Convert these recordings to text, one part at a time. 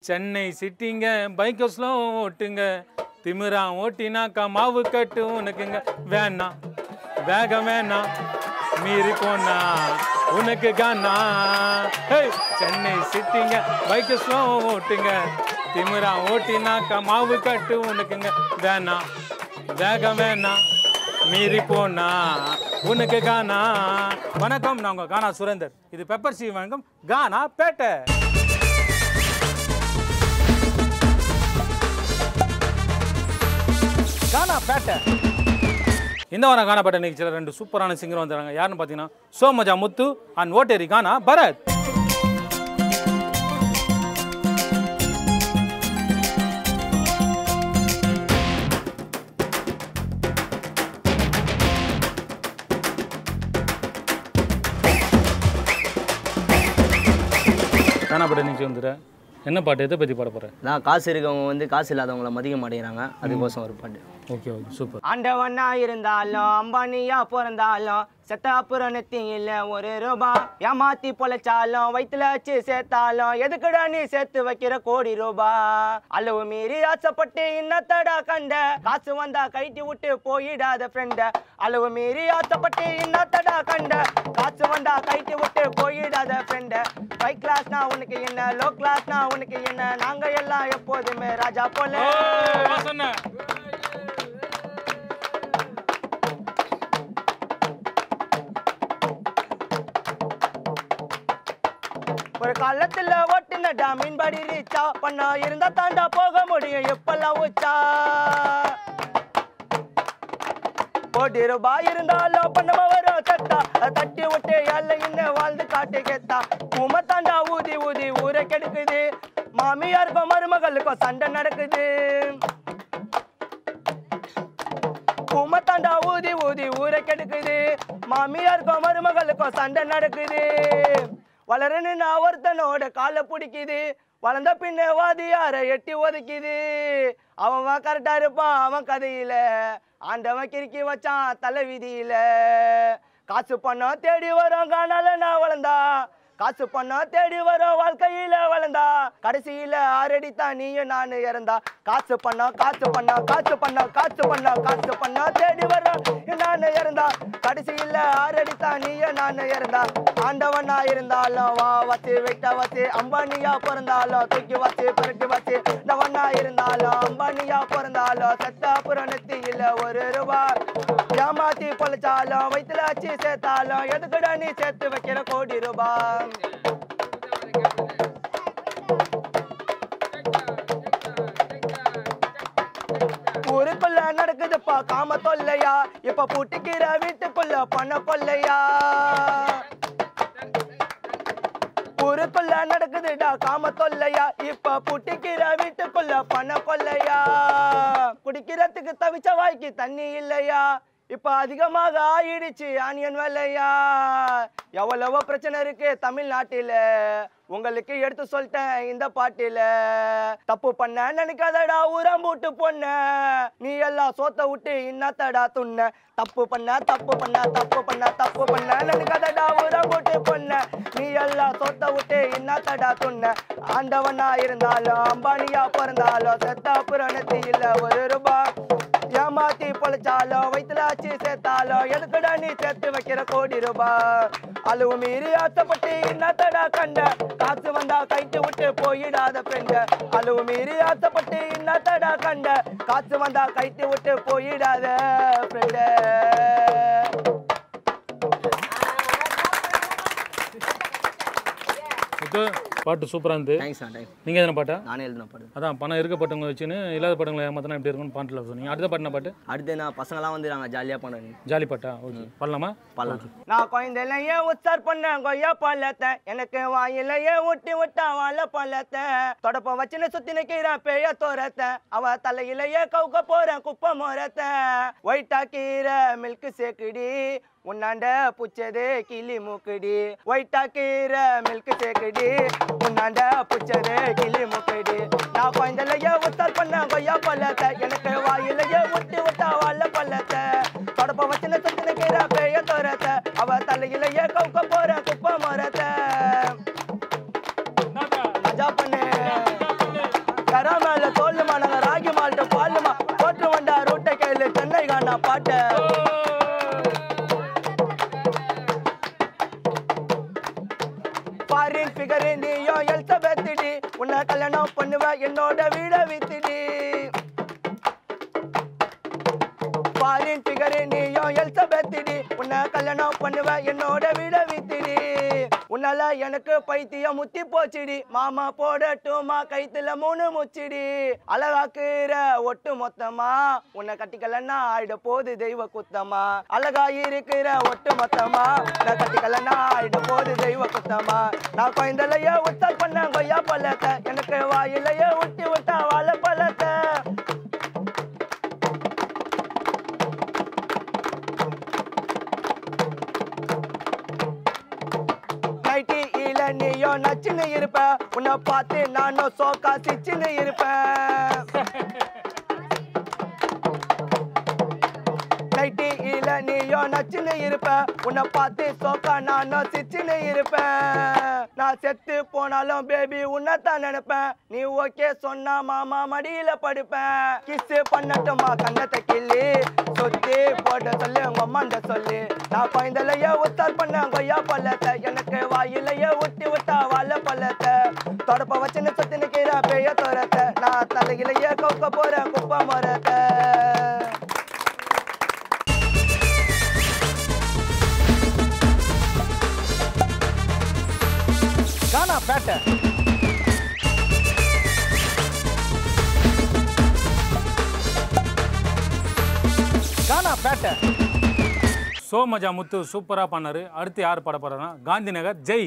சென்னை சிட்டிங்க பைக்கை ஸ்லோ ஓட்டுங்க திமிரா ஓட்டினாக்கா மாவு கட்டு உனக்குங்க வேணாம் வேகம் வேணாம் மீறி போனா உனக்கு கானா ஹேய், சென்னை சிட்டிங்க பைக்கை ஸ்லோ ஓட்டுங்க திமிரா ஓட்டினாக்கா மாவு கட்டு உனக்குங்க வேணாம் வேகம் வேணாம் மீறி போனா உனக்கு கானா வணக்கம் நான் உங்க கானா சுரேந்தர் இது பெப்பர் சி வணக்கம் கானா பேட்டை கானா பேட்டை இந்த வாரம் காணப்பட்ட நிகழ்ச்சியில் ரெண்டு சூப்பரான சிங்கர் வந்துடுறாங்க யாருன்னு பார்த்தீங்கன்னா சோமஜா முத்து அண்ட் ஓட்டேரி கானா பரத் காணப்பட்ட நிகழ்ச்சி வந்துடுற என்ன பாட்டு எதை பற்றி பாட போகிறேன் நான் காசு இருக்கவங்க வந்து காசு இல்லாதவங்கள மதிக்க மாட்டேங்கிறாங்க அதுக்கோசம் ஒரு பாட்டு ஓகே ஓகே சூப்பர் ஆண்டவனா இருந்தாலும் அம்பானியா பிறந்தாலும் செத்த அப்புறம் நெத்தியில் ஒரு ரூபா ஏமாத்தி பொழைச்சாலும் வயிற்றுல வச்சு சேர்த்தாலும் எதுக்குடா நீ சேர்த்து வைக்கிற கோடி ரூபா அளவு மீறி ஆசைப்பட்டு இன்னத்தடா கண்ட காசு வந்தா கைட்டி விட்டு போயிடாத ஃப்ரெண்ட அளவு மீறி ஆசைப்பட்டு இன்னத்தடா கண்ட காசு வந்தா கைட்டி விட்டு போயிடாத ஃப்ரெண்ட ஃபைவ் கிளாஸ்னா உனக்கு என்ன லோ கிளாஸ்னா உனக்கு என்ன நாங்க எல்லாம் எப்போதுமே ராஜா போல ஒரு காலத்துல ஓட்டுனடா மீன்படி ரீச்சா பண்ணா இருந்தா தாண்டா போக முடியும் எப்பெல்லாம் உச்சா கோடி ரூபாய் இருந்தாலும் பண்ணவ வரும் சட்டா அதை தட்டி விட்டு எல்லை இன்னும் வாழ்ந்து காட்டு கேத்தா உமை தாண்டா ஊதி ஊதி ஊரை கெடுக்குது மாமியாருக்கும் மருமகளுக்கும் சண்டை நடக்குது உமத்தாண்டா ஊதி ஊதி ஊரை கெடுக்குது மாமியாருக்கும் மருமகளுக்கும் சண்டை நடக்குது வளரன்னு நான் ஒருத்தனோட காலை பிடிக்குது வளர்ந்த பின்ன வாதியார எட்டி ஒதுக்குது அவன் கரெக்டா இருப்பான் அவன் கதையில ஆண்டவன் கிறுக்கி வச்சான் தலை விதியில காசு பணம் தேடி வரும் காணால நான் வளர்ந்தா காசு பணம் தேடி வரும் வாழ்க்கையில வளர்ந்தா கடைசியில ஆறடி தான் நீயும் நானு இறந்தா காசு பண்ணோம் காசு பண்ணோம் காசு பண்ணோம் காசு பண்ணோம் காசு பண்ணோம் தேடி வரும் நானு இறந்தா கடைசியில ஆறடி தான் நீயும் நானு இறந்தா ஆண்டவனா இருந்தாலும் வா வச்சு வெட்ட வச்சு அம்பானியா பிறந்தாலும் தூக்கி வச்சு புரட்டி வச்சு நவனா இருந்தாலும் அம்பானியா பிறந்தாலும் செத்த புறநெத்தியில ஒரு ரூபாய் ஏமாத்தி பொழைச்சாலும் வயிற்றுல வச்சு சேர்த்தாலும் எதுக்குடா நீ சேர்த்து வைக்கிற கோடி ரூபாய் ஊருக்குள்ள நடக்குதுப்பா காம தொல்லையா இப்ப பூட்டிக்கிற வீட்டுக்குள்ள பண கொல்லையா ஊருக்குள்ள நடக்குதுடா காம தொல்லையா இப்ப பூட்டிக்கிற வீட்டுக்குள்ள பண கொல்லையா குடிக்கிறதுக்கு தவிச்ச வாய்க்கு தண்ணி இல்லையா இப்ப அதிகமாக ஆயிடுச்சு ஆனியன் விலையா எவ்வளவோ பிரச்சனை இருக்கு தமிழ்நாட்டில உங்களுக்கு எடுத்து சொல்லிட்டேன் இந்த பாட்டில தப்பு பண்ண நினைக்காதடா ஊரம்பூட்டு பொண்ண நீ எல்லாம் சோத்த விட்டு இன்னத்தடா துண்ண தப்பு பண்ண தப்பு பண்ண தப்பு பண்ண தப்பு பண்ண நினைக்காதடா ஊரம்பூட்டு பொண்ண நீ எல்லாம் சோத்த விட்டு இன்னத்தடா துண்ண ஆண்டவனா இருந்தாலும் அம்பானியா பிறந்தாலும் செத்த புறணத்தி இல்ல ஒரு ரூபாய் ஏமாத்தி பொழைச்சாலும் வயிற்றுல ஆச்சு சேர்த்தாலும் எதுக்குடா நீ சேர்த்து வைக்கிற கோடி ரூபாய் அளவு மீறி ஆசைப்பட்டு இன்னத்தடா கண்ட காசு வந்தா கைட்டு விட்டு போயிடாத ஃப்ரெண்ட அளவு மீறி ஆசைப்பட்டு இன்னத்தடா கண்ட காசு வந்தா கைட்டு விட்டு போயிடாத ஃப்ரெண்ட முத்து பாட்டு சூப்பராக இருந்து தேங்க்ஸ் நான் தேங்க்ஸ் நீங்கள் எதனா பாட்டா நானே எழுதின பாட்டு அதான் பணம் இருக்கப்பட்டவங்க வச்சுன்னு இல்லாத படங்களை ஏமாத்தினா எப்படி இருக்கும்னு பாட்டில் சொன்னீங்க அடுத்த பாட்டு என்ன பாட்டு அடுத்து நான் பசங்களாம் வந்து நாங்கள் ஜாலியாக பண்ணுறேன் ஜாலி பாட்டா ஓகே பண்ணலாமா பண்ணலாம் நான் குழந்தையிலையே உச்சார் பண்ணேன் கொய்யா பழத்தை எனக்கு வாயிலையே ஊட்டி விட்டா வாழ பழத்தை தொடப்ப வச்சுன்னு சுத்தி நிக்கிறேன் பேய தோரத்தை அவ தலையிலேயே கவுக்க போறேன் குப்பை மோரத்தை ஒயிட்டா கீரை மில்க் சேக்குடி உன்னாண்ட புச்சது கிளி மூக்குடி ஒயிட்டா கீரை மில்க் சேக்குடி உன்னாண்ட புச்சது கிளி மூக்குடி நான் குழந்தையிலேயே உச்சார் பண்ணேன் கொய்யா பழத்தை எனக்கு வாயிலையே ஊட்டி விட்டா வாழ பழத்தை தொடப்ப வச்சுன்னு சுத்தி நிக்கிறேன் பேய தோரத்தை அவ தலையிலேயே கவுக்க போறேன் குப்பை மரத்தை மஜா பண்ணு சொல்லுமா நாங்க ராகி மால்ட்ட பாலுமா போட்டு வந்தா ரூட்டை கையில சென்னை காணா பாட்ட ஃபாரின் ஃபிகர் நீயோ எல்சபெத்திடி உன்னை கல்யாணம் பண்ணுவ என்னோட வீட வித்துடி ஃபாரின் ஃபிகர் நீயோ எல்சபெத்திடி உன்னை கல்யாணம் பண்ணுவ என்னோட வீட வித்துடி உன்னால எனக்கு பைத்தியம் முத்தி போச்சுடி மாமா போடட்டுமா கைத்துல மூணு முச்சிடி அழகாக்குற ஒட்டு மொத்தமா உன்னை கட்டிக்கலன்னா ஆயிட போது தெய்வ குத்தமா அழகா இருக்கிற ஒட்டு மொத்தமா நான் கட்டிக்கலன்னா ஆயிட போது தெய்வ குத்தமா நான் குழந்தைய உத்தல் பண்ண கொய்யா பழத்தை எனக்கு வாயிலையே ஊட்டி விட்டா வாழை பழத்தை நைட்டி இல நீயோ நச்சுன்னு இருப்ப உன்னை பார்த்து நானும் சோக்கா சிச்சுன்னு இருப்பேன் நைட்டி இல நீயோ நச்சுன்னு இருப்ப உன்னை பார்த்து சோக்கா நானும் சிச்சுன்னு இருப்பேன் நான் செத்து போனாலும் பேபி உன்னைத்தான் நினைப்பேன் நீ ஓகே சொன்னா மாமா மடியில படுப்பேன் கிஸ் பண்ணட்டுமா கண்ணத்தை கிள்ளி சுத்தி போட சொல்லு உங்க அம்மாண்ட சொல்லு நான் குழந்தைய உத்தார் பண்ண கொய்யா பழத்தை எனக்கு வாயிலையே ஊட்டி விட்டா வாழை பழத்தை தொடப்ப வச்சுன்னு சுத்தி நிக்கிற பெய்ய தோரத்தை நான் தலையிலேயே கவுக்க போறேன் குப்பை மரத்தை கானா பேட்டை கானா பேட்டை சோ மஜா முத்து சூப்பரா பண்ணாரு அடுத்து யார் பாட போறாருன்னா காந்தி நகர் ஜெய்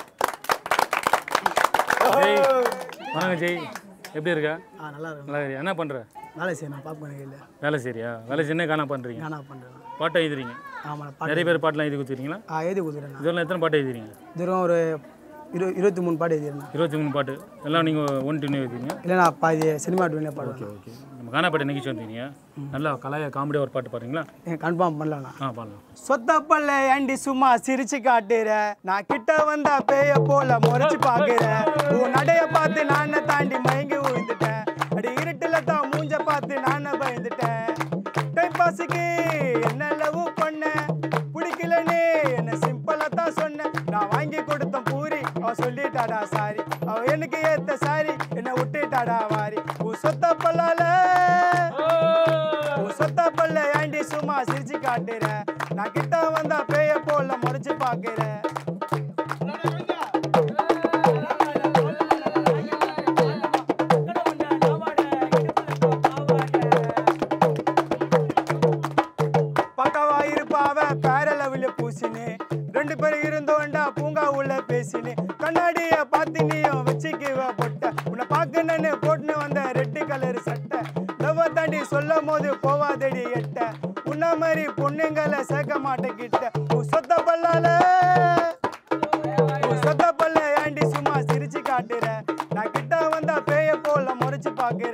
ஜெய் வணக்கம் ஜெய் எப்படி இருக்க ஆ நல்லா இருக்கும் நல்லா இருக்கியா என்ன பண்ற வேலை செய்யணும் பாப்கார்ன் கையில் வேலை செய்றியா வேலை செய்ய காணா பண்றீங்க நானா பண்ணுறேன் பாட்டை எழுதுறீங்க ஆமாம் பாட்டு நிறைய பேர் பாட்டெலாம் எழுதி கொடுத்துறீங்களா ஆ எழுதி கொடுத்துறேன் நான் இதெல்லாம் எத்தனை பாட்டு எழுதுறீங்க இதுவரும் ஒரு இரு இருபத்தி மூணு பாட்டு எழுதிருந்தேன் இருபத்தி மூணு பாட்டு எல்லாம் நீங்கள் ஒன் டூ எழுதுறீங்க இல்லை நான் பாதி சினிமா டுவெண்ட்டில் பாடுவேன் ஓகே நம்ம கானா பாட்டு நிகழ்ச்சி வந்தீங்க நல்லா கலாய காமெடியாக ஒரு பாட்டு பாடுறீங்களா கன்ஃபார்ம் பண்ணலாம் ஆ பாடலாம் சொத்த பல்ல ஏண்டி சும்மா சிரிச்சு காட்டுற நான் கிட்ட வந்தா பேய போல முறைச்சு பாக்குற உன் நடைய பார்த்து நானே தாண்டி மயங்கி விழுந்துட்டேன் அடி இருட்டுல தான் மூஞ்ச பார்த்து நானே பயந்துட்டேன் டைம் பாஸுக்கு என்ன லவ் பண்ண பிடிக்கலன்னு என்ன சிம்பிளா தான் சொன்னேன் நான் வாங்கி கொடுத்த பூரி அவ சொல்லிட்டாடா சாரி அவ எனக்கு ஏத்த சாரி என்ன விட்டுட்டாடா வாரி உன் சொத்த பல்லால உன் சொத்த பல்ல ஏண்டி சும்மா சிரிச்சு காட்டுற நான் கிட்ட வந்தா பேய போல முறைச்சு பாக்குற பக்கவா இருப்பாவ பேரல விழு பூசினு ரெண்டு பேரும் இருந்தோண்டா பூங்கா உள்ள பேசினு கண்ணாடிய பார்த்து நீயும் வச்சுக்குவ பொட்ட உன்னை பார்க்கணுன்னு போட்டுன்னு வந்த ரெட்டு கலர் சட்டை லவ் தாண்டி சொல்லும் போது போவாதடி எட்ட உன்ன மாதிரி பொண்ணுங்களை சேர்க்க மாட்டேங்கிட்ட உன் சொத்த பல்லால உன் சொத்த பல்ல ஏண்டி சும்மா சிரிச்சு காட்டுற நான் கிட்ட வந்தா பேய போல முறைச்சு பாக்குற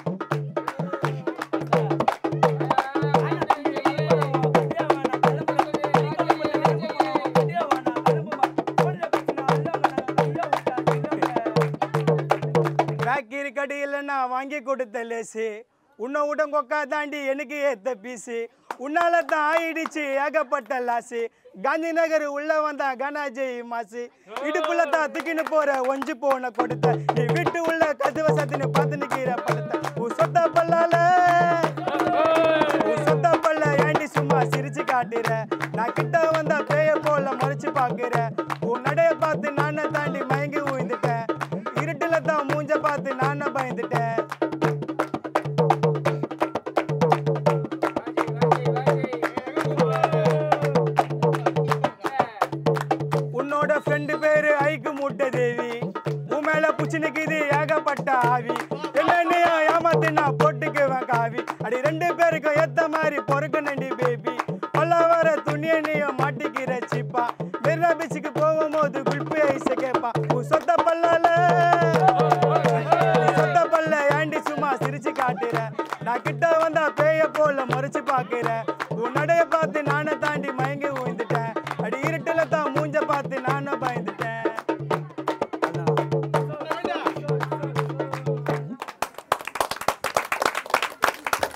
பேக்கரி கடையில் நான் வாங்கி கொடுத்த லேசு உன்னை விட கொக்கா தாண்டி எனக்கு ஏத்த பீஸு உன்னால தான் ஆயிடுச்சு ஏகப்பட்ட லாசு காந்தி நகர் உள்ள வந்தா கனாஜய் மாசு இடுப்புல தான் தூக்கின்னு போற ஒஞ்சு போன கொடுத்த நீ வீட்டு உள்ள கதுவ சத்துன்னு பார்த்து நிக்கிற படத்தை உன் சொத்த பல்லால உன் சொத்த பல்ல ஏண்டி சும்மா சிரிச்சு காட்டுற நான் கிட்ட வந்தா பேய போல முறைச்சு பாக்குற உன் நடைய பார்த்து நானே தாண்டி மயங்கி ஊய்ந்துட்டேன் இருட்டுல தான் மூஞ்ச பார்த்து நானே பயந்துட்டேன் உன்னோட ஃப்ரெண்டு பேரு ஐக்கு மூட்டை தேவி உன் மேல புச்சினுக்குது ஏகப்பட்ட ஆவி என்னன்னு ஏமாத்து நான் போட்டுக்குவேன் காவி அடி ரெண்டு பேருக்கும் ஏத்த மாதிரி பொறுக்க நண்டி பேபி பல்ல வர துணியை நீயும் மாட்டிக்கிற சிப்பா மெரினா பீச்சுக்கு போகும்போது குல்பி ஐஸ கேப்பா உன் சொத்த பல்லால உன் சொத்த பல்ல ஏண்டி சும்மா சிரிச்சு காட்டுற நான் கிட்ட வந்தா பேய போல மறைச்சு பாக்குற உன் நடைய பார்த்து நானே தாண்டி மயங்கி விழுந்துட்டேன் அடி இருட்டுல தான் மூஞ்ச பார்த்து நானே பயந்துட்டேன்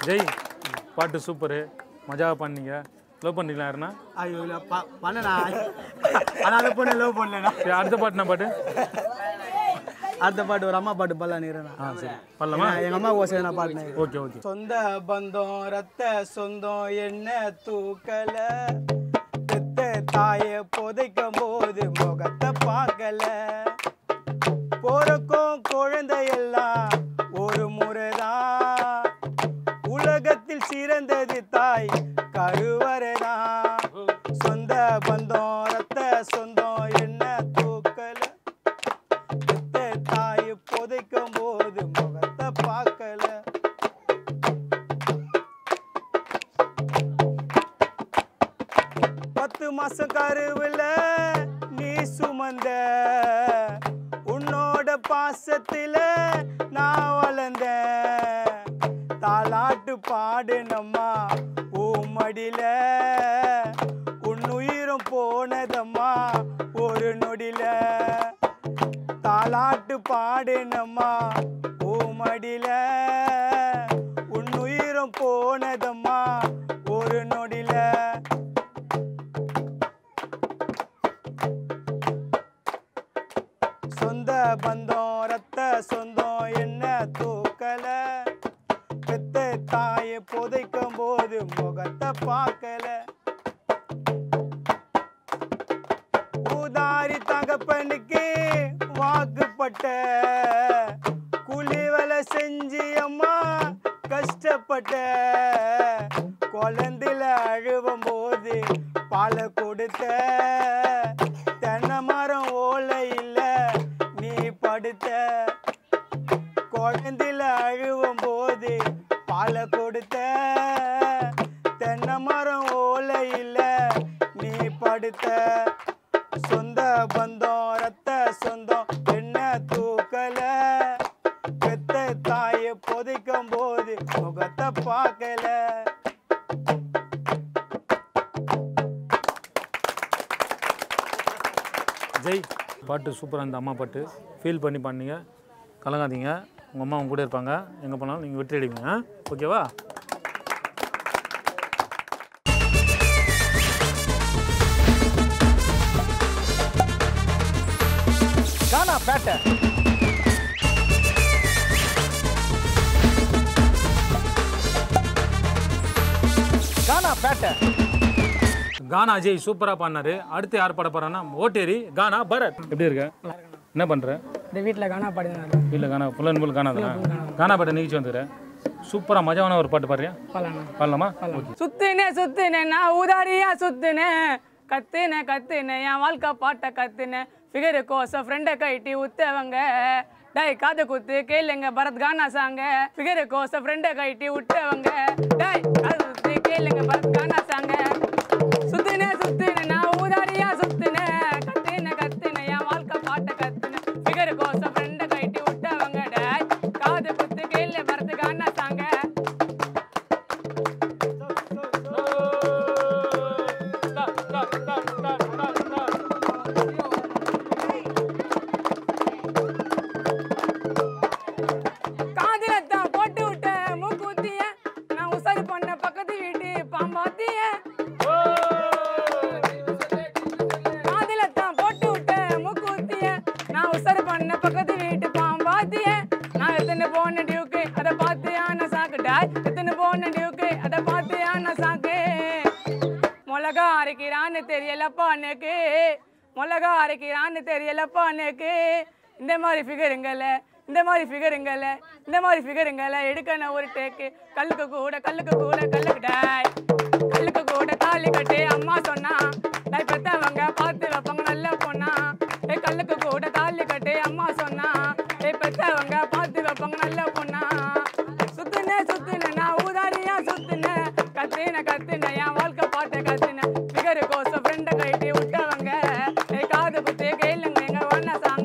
ஜெய் பாட்டு சூப்பரு மஜாவா பண்ணீங்க லவ் பண்ணீங்களா யாருன்னா ஐயோ இல்லை ப பண்ணண்ணா ஆனால் அந்த பொண்ணு லவ் பண்ணலண்ணா சரி அடுத்த பாட்டு என்ன பாட்டு அடுத்த பாட்டு ஒரு அம்மா பாட்டு பல்லானிறேண்ணா ஆ சரி பண்ணலாமா எங்கள் அம்மா ஓசை நான் பாடினேன் ஓகே ஓகே சொந்த பந்தம் ரத்த சொந்தம் என்ன தூக்கல பெத்த தாய புதைக்கும் போது முகத்தை பார்க்கல போறக்கும் குழந்தை எல்லாம் ஒரு முறைதான் உலகத்தில் சிறந்தது தாய் கருவறைதான் சொந்த பந்தம் ரத்த சொந்தம் என்ன தூக்கல பெத்த தாய் புதைக்கும் போது முகத்தை பார்க்கல பத்து மாசம் கருவுல நீ சுமந்த உன்னோட பாசத்தில நான் வளர்ந்தேன் தாலாட்டு பாடு நம்மா மடியில உன்னுயிரும் போனதம்மா ஒரு நொடியில தாலாட்டு பாடு நம்மா மடியில உன்னுயிரும் போனதம்மா ஒரு நொடியில சொந்த பந்தம் ரத்த சொந்தம் என்ன தூக்கல பெத்த தாயை புதைக்கும் போது முகத்தை பார்க்கல ஊதாரி தகப்பனுக்கு வாக்குப்பட்ட கூலி வேலை செஞ்சு அம்மா கஷ்டப்பட்ட குழந்தையில அழுவும் போது பாலை கொடுத்த தென்னை மரம் ஓலை இல்ல நீ படுத்த குழந்தையில அழுவும் போது பாலை கொடுத்த தென்னை மரம் ஓலை இல்ல நீ படுத்த சொந்த பந்தம் ரத்த சொந்தம் என்ன தூக்கல பெத்த தாயை புதைக்கும் போது முகத்தை பார்க்கல ஜெய் பாட்டு சூப்பராக இந்த அம்மா பாட்டு ஃபீல் பண்ணி பண்ணீங்க கலங்காதீங்க உங்கள் அம்மா உங்க கூட இருப்பாங்க எங்கே போனாலும் நீங்கள் வெற்றி அடிப்பீங்க ஓகேவா கானா பேட்டை கானா பேட்டை கானா அஜய் சூப்பராக பண்ணாரு அடுத்து யார் பாட போறான்னா ஓட்டேரி கானா பரத் எப்படி இருக்க என்ன பண்ணுற இந்த வீட்டில் கானா பாடினாரு இல்லை கானா ஃபுல் அண்ட் ஃபுல் கானா தானே கானா பாட்டை நிகழ்ச்சி வந்துடுறேன் சூப்பராக மஜாவான ஒரு பாட்டு பாடுறியா பாலாண்ணா பாடலாமா ஓகே சுத்துனே சுத்துனே நான் ஊதாரியா சுத்துனே கத்துனே கத்துனே என் வாழ்க்கை பாட்டை கத்துனே ஃபிகரு கோசம் ஃப்ரெண்டை கைட்டி உத்தவங்க டை காது குத்து கேளுங்க பரத் கானா சாங்க ஃபிகரு கோசம் ஃப்ரெண்டை கைட்டி விட்டவங்க டை காது குத்து கேளுங்க பரத் கானா சாங்க சுத்துனே சுத்துனே நான் ஊதாரியா சுத்துனே கத்துனே கத்துனே என் வாழ்க்கை பாட்டை கத்துனே ஃபிகரு கோசம் ஃப்ரெண்டை கைட்டி விட்டவங்க டை காது குத்து கேளு பரத் கானா சாங்க காதுல தான் போட்டு விட்ட மூக்குத்திய நான் உசாரி பண்ண பக்கத்து வீட்டு பாம்பாத்திய காதுல தான் போட்டு விட்ட மூக்குத்திய நான் உசாரி பண்ண பக்கத்து வீட்டு பாம்பாத்திய நான் எத்தனை போன டியூக்கு அதை பார்த்து ஆன சாக்குடா எத்தனை போன டியூக்கு அதை பார்த்து ஆன சாக்கு மிளகா அரைக்கிறான்னு தெரியலப்பா எனக்கு மிளகா அரைக்கிறான்னு தெரியலப்பா எனக்கு இந்த மாதிரி ஃபிகருங்கள இந்த மாதிரி ஃபிகருங்கள இந்த மாதிரி ஃபிகருங்கள எடுக்கணும் ஒரு டேக்கு கல்லுக்கு கூட கல்லுக்கு கூட கல்லுக்கு டாய் கல்லுக்கு கூட தாலி கட்டி அம்மா சொன்னா டாய் பெத்தவங்க பார்த்து வைப்பாங்க நல்ல பொண்ணா ஏ கல்லுக்கு கூட தாலி கட்டி அம்மா சொன்னா ஏ பெத்தவங்க பார்த்து வைப்பாங்க நல்ல பொண்ணா சுத்துனே சுத்துனே நான் ஊதாரியா சுத்துனே கத்துன கத்துன என் வாழ்க்கை பாட்டை கத்துன ஃபிகரு கோசம் ஃப்ரெண்டை கைட்டி விட்டவங்க ஏ காது குத்து கேளுங்க எங்க ஒன்ன சாங்க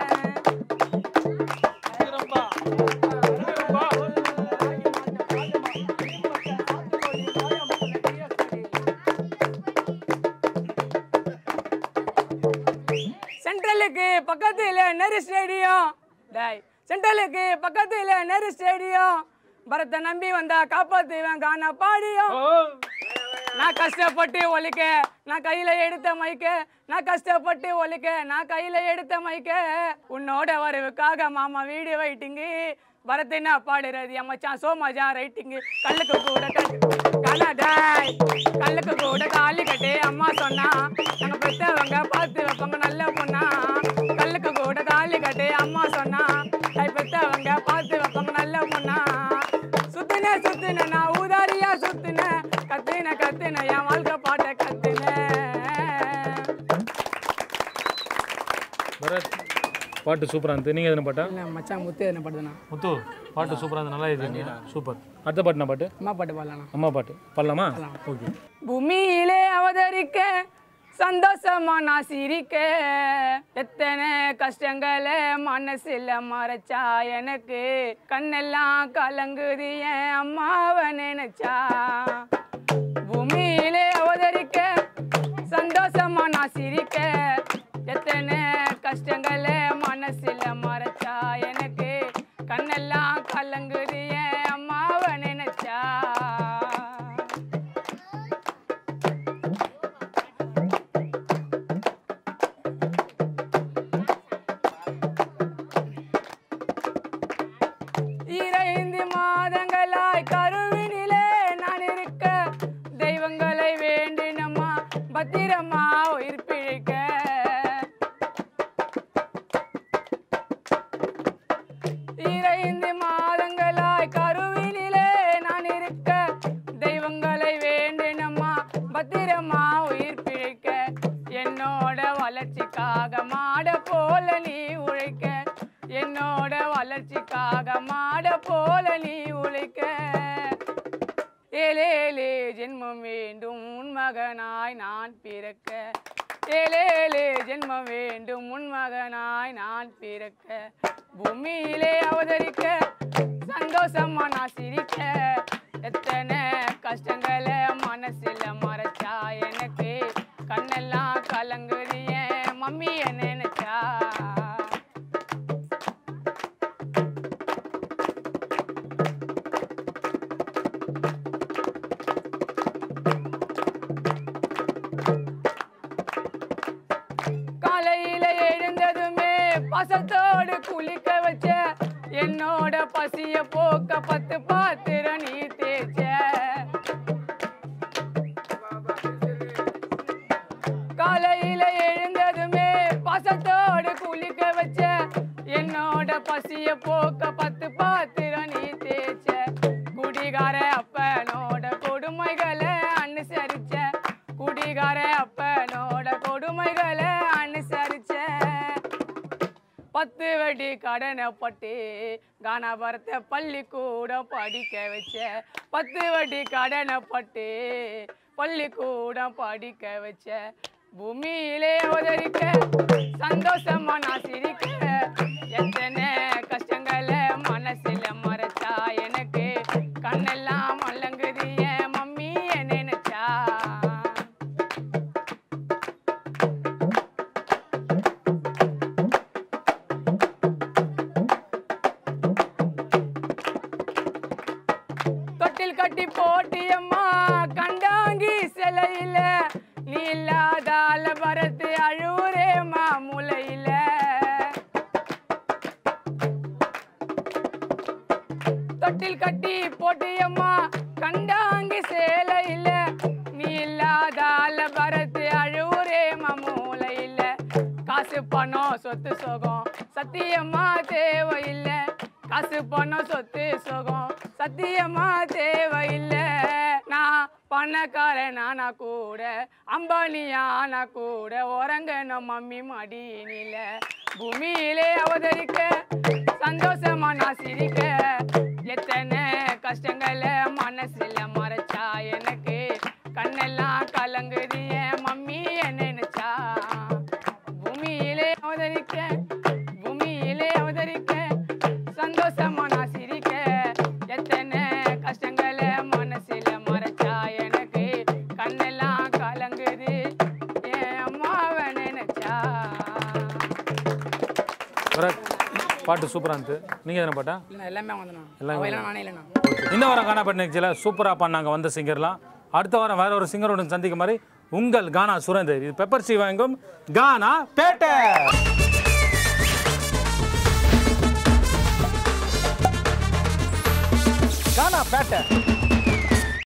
சென்ட்ரலுக்கு பக்கத்துல நெரு ஸ்டேடியம் டேய் சென்ட்ரலுக்கு பக்கத்துல நெரு ஸ்டேடியம் பரத்தை நம்பி வந்தா காப்பாத்துவேன் காணா பாடியும் நான் கஷ்டப்பட்டு ஒலிக்க நான் கையில எடுத்த மைக்க நான் கஷ்டப்பட்டு ஒலிக்க நான் கையில எடுத்த மைக்க உன்னோட வரவுக்காக மாமா வீடு வெயிட்டிங்கு பரத் என்ன பாடுறது என் மச்சான் சோ மஜா ரைட்டிங்கு கல்லுக்கு கூட கனடாய் கல்லுக்கு கூட காலி கட்டி அம்மா சொன்னா நாங்க பெத்தவங்க பார்த்து வைப்பாங்க நல்ல பொண்ணா கல்லுக்கு கூட காலி கட்டி அம்மா சொன்னா தாய் பெத்தவங்க பார்த்து வைப்பாங்க நல்ல பொண்ணா சுத்தின சுத்தின நான் ஊதாரியா சுத்தின கத்தின கத்தின என் வாழ்க்கை பாட்ட கத்தின பரத் பாட்டு சூப்பராக இருந்தது நீங்கள் எதுனா பாட்டா இல்ல மச்சான் முத்து என்ன பாடுதுண்ணா முத்து பாட்டு சூப்பராக இருந்தது நல்லா எழுதிருந்தீங்க சூப்பர் அடுத்த பாட்டு என்ன பாட்டு அம்மா பாட்டு பாடலாம் அம்மா பாட்டு பாடலாமா ஓகே பூமியிலே அவதரிக்க சந்தோஷமா நான் சிரிக்க எத்தனை கஷ்டங்களை மனசுல மறைச்சா எனக்கு கண்ணெல்லாம் கலங்குது என் அம்மாவை நினைச்சா பூமியிலே அவதரிக்க சந்தோஷமா நான் சிரிக்க எத்தனை கஷ்டங்களை மனசுல மறைச்சா எனக்கு கண்ணெல்லாம் கலங்குது என் அம்மாவை நினைச்சா இறைந்து மாதங்களாய் கருவினிலே நான் இருக்க தெய்வங்களை வேண்டினம்மா பத்திரமா உயிர் பிழைக்க இறைந்து மாதங்களாய் கருவினிலே நான் இருக்க தெய்வங்களை வேண்டினம்மா பத்திரமா உயிர் பிழைக்க என்னோட வளர்ச்சிக்காக மாட போல நீ உழைக்க என்னோட வளர்ச்சிக்காக மாட போல நீ உழைக்க ஏலேலே ஜென்மம் வேண்டும் உன் மகனாய் நான் பிறக்க ஏலேலே ஜென்மம் வேண்டும் உன் மகனாய் நான் பிறக்க பூமியிலே அவதரிக்க சந்தோஷமா நான் சிரிக்க எத்தனை கஷ்டங்களை மனசுல மறைச்சா எனக்கு கண்ணெல்லாம் கலங்குது என் மம்மிய நினைச்சா காலையில எழுந்ததுமே பசத்தோடு குளிக்க வச்ச என்னோட பசிய போக்க பத்து பாத்திரம் நீ தேய்ச்ச காலையில எழுந்ததுமே பசத்தோடு குளிக்க வச்ச என்னோட பசிய போக்க பத்து பாத்திரம் நீ தேய்ச்ச குடிகார அப்பனோட கொடுமைகளை அனுசரிச்ச குடிகார அப்பனோட கொடுமைகளை அனுசரிச்ச பத்து வட்டி கடனை பட்டு கானாபுரத்தை பள்ளிக்கூடம் படிக்க வச்ச பத்து வட்டி கடனை பட்டு பள்ளிக்கூடம் படிக்க வச்ச பூமியிலே உதறிக்க சந்தோஷமா நான் சிரிக்க எத்தனை கஷ்டங்களை மனசுல மறைச்சா எனக்கு கண்ணெல்லாம் மல்லங்குது என் மம்மி நினைச்சா தொட்டில் கட்டி போட்டியம்மா கண்டாங்கி சிலையில நீ இல்லாதால பரத்து அழுவுரே மாமுலையில தொட்டில் கட்டி போட்டியம்மா கண்டாங்கி சேலையில நீ இல்லாதால பரத்து அழுவுரே மாமூலையில காசு பணம் சொத்து சுகம் சத்தியமா தேவையில்லை காசு பணம் சொத்து சுகம் சத்தியமா தேவையில்லை நான் பணக்காரன் ஆனா கூட அம்பானியானா கூட உறங்கணும் மம்மி மடியினில பூமியிலே அவதரிக்க சந்தோஷமா நான் சிரிக்க எத்தனை கஷ்டங்களை மனசுல மறைச்சா எனக்கு கண்ணெல்லாம் கலங்குது என் மம்மி என்ன நினைச்சா பூமியிலே அவதரிக்க பூமியிலே அவதரிக்க சந்தோஷமா நான் சிரிக்க எத்தனை கஷ்டங்களை மனசுல மறைச்சா எனக்கு கண்ணெல்லாம் கலங்குது என் அம்மாவை நினைச்சா பரத் பாட்டு சூப்பராக இருந்துச்சு நீங்கள் எதனா பாட்டா இல்லைண்ணா எல்லாமே வந்தண்ணா எல்லாமே அவையெல்லாம் நானே இல்லைண்ணா இந்த வாரம் கானா பாட்டு நிகழ்ச்சியில் சூப்பராக பண்ணாங்க வந்த சிங்கர்லாம் அடுத்த வாரம் வேற ஒரு சிங்கருடன் சந்திக்கும் மாதிரி உங்கள் கானா சுரேந்தர் இது பெப்பர் சி வாங்கும் கானா பேட்டை கானா பேட்டை